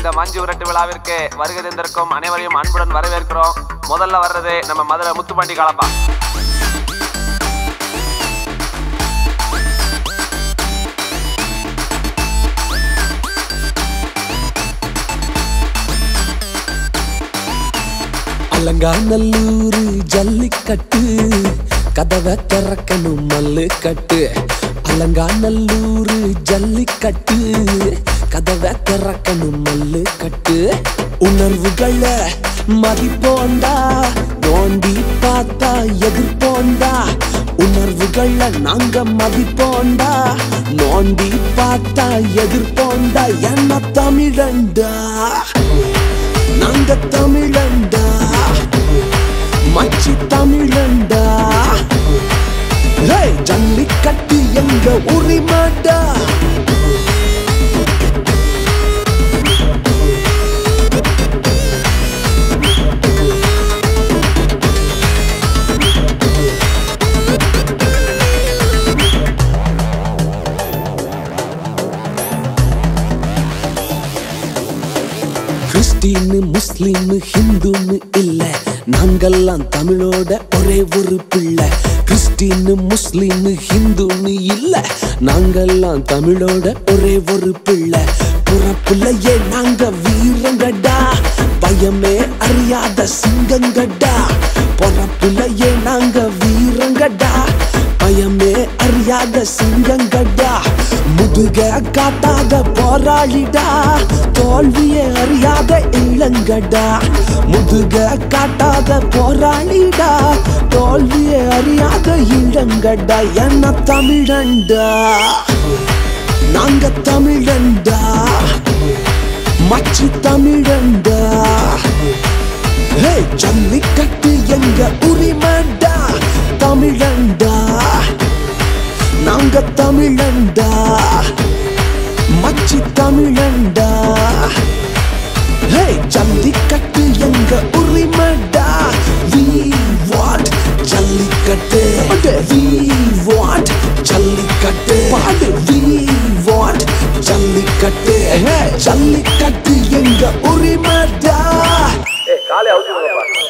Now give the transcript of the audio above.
இந்த மஞ்சு விரட்டு விழாவிற்கு வருகை தந்திருக்கும் அனைவரையும் அன்புடன் வரவேற்கிறோம் முதல்ல வர்றது நம்ம மதுரை முத்துப்பாண்டி காலப்பா அலங்காநல்லூர் ஜல்லிக்கட்டு கதவை திறக்கணும் மல்லு கட்டு அலங்காநல்லூர் ஜல்லிக்கட்டு கதவை திறக்கணும் மல்லு கட்டு உணர்வுகளை மதிப்போண்டா நோண்டி பார்த்தா எதிர்ப்போண்டா உணர்வுகளை நாங்க மதிப்போண்டா நோண்டி பார்த்தா எதிர்ப்போண்டா என்ன தமிழண்டா நாங்க தமிழண்டா மச்சி தமிழண்டா ஹேய், ஜல்லிக்கட்டு எங்க உரிமாடா கிறிஸ்டின்னு முஸ்லிம் ஹிந்துன்னு இல்ல நாங்கெல்லாம் தமிழோட ஒரே ஒரு பிள்ளை கிறிஸ்டின்னு முஸ்லிம் ஹிந்துன்னு இல்ல நாங்கெல்லாம் தமிழோட ஒரே ஒரு பிள்ளை புறப்புலையே நாங்க வீரங்கடா பயமே அறியாத சிங்கங்கடா பொறப்புலையே நாங்க வீரங்கடா பயமே அறியாத சிங்கங்கடா முதுக காட்டாத போராளிடா தோல்வியே அறியாத இளங்கடா முதுக காட்டாத போராளிடா தோல்வியே அறியாத இளங்கடா என்ன தமிழண்டா நாங்க தமிழண்டா மச்சி தமிழண்டா ஹே ஜல்லிக்கட்டு எங்க உரிமண்டா தமிழண்டா நாங்க தமிழண்டா மச்சி தமிழண்டா ஹே ஜல்லிக்கட்டு எங்க உரிமண்டா we want jallikattu we want jallikattu பாடு we want jallikattu hey jallikattu எங்க உரிமண்டா காலை அவுத்து